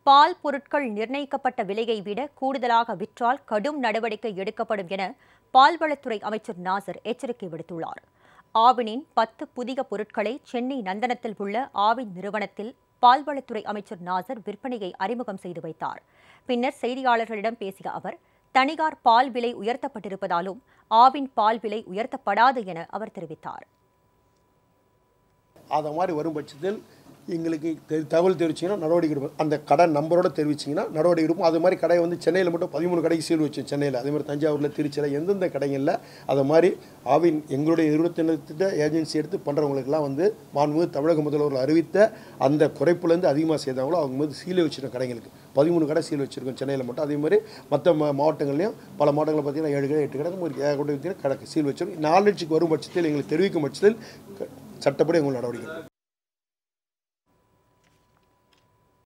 பால் பொருட்கள் நிர்ணயிக்கப்பட்ட விலையை விட கூடுதலாக விற்றால் கடும் நடவடிக்கை எடுக்கப்படும் என பால்வளத்துறை அமைச்சர் நாசர் எச்சரிக்கை விடுத்துள்ளார் ஆவினின் பத்து புதிய பொருட்களை சென்னை நந்தனத்தில் உள்ள ஆவின் நிறுவனத்தில் பால்வளத்துறை அமைச்சர் நாசர் விற்பனையை அறிமுகம் செய்து வைத்தார் பின்னர் செய்தியாளர்களிடம் பேசிய அவர் தனிகார் பால் விலை உயர்த்தப்பட்டிருப்பதாலும் ஆவின் பால் விலை உயர்த்தப்படாது என அவர் தெரிவித்தார் அதை மாதிரி வரும் பட்சத்தில் எங்களுக்கு தெ- தகவல் தெரிவிச்சிங்கன்னா நடவடிக்கை எடுப்போம் அந்த கடை நம்பரோட தெரிவிச்சிங்கன்னா நடவடிக்கை எடுப்போம் அது மாதிரி கடையை வந்து சென்னையில் மட்டும் பதிமூணு கடைக்கு சீல் வச்சோம் சென்னையில் அதே மாதிரி தஞ்சாவூரில் திருச்சியில் எந்தெந்த கடைகளில் அதை மாதிரி ஆவின் எங்களுடைய இருபத்தி ஏஜென்சி எடுத்து பண்ணுறவங்களுக்குலாம் வந்து மாண்புமிகு தமிழக முதல்வர்கள் அறிவித்த அந்த குறைப்புலேருந்து அதிகமாக செய்தாங்களோ அவங்க வந்து சீலை வச்சிருக்கோம் கடைங்களுக்கு பதிமூணு கடை சீல் வச்சிருக்கோம் சென்னையில் மட்டும் அதே மாதிரி மற்ற மா மாவட்டங்கள்லையும் பல மாவட்டங்களில் பார்த்தீங்கன்னா ஏழு கடை எட்டு கடை இந்த மாதிரி ஏகப்பட்ட விதத்தில் கடை சீல் வச்சிருக்கோம் நாலேஜுக்கு வரும் பட்சத்தில் எங்களுக்கு தெரிவிக்கும் பட்சத்தில் க- சட்டப்படி எங்களுக்கு நடவடிக்கை எடுப்போம்.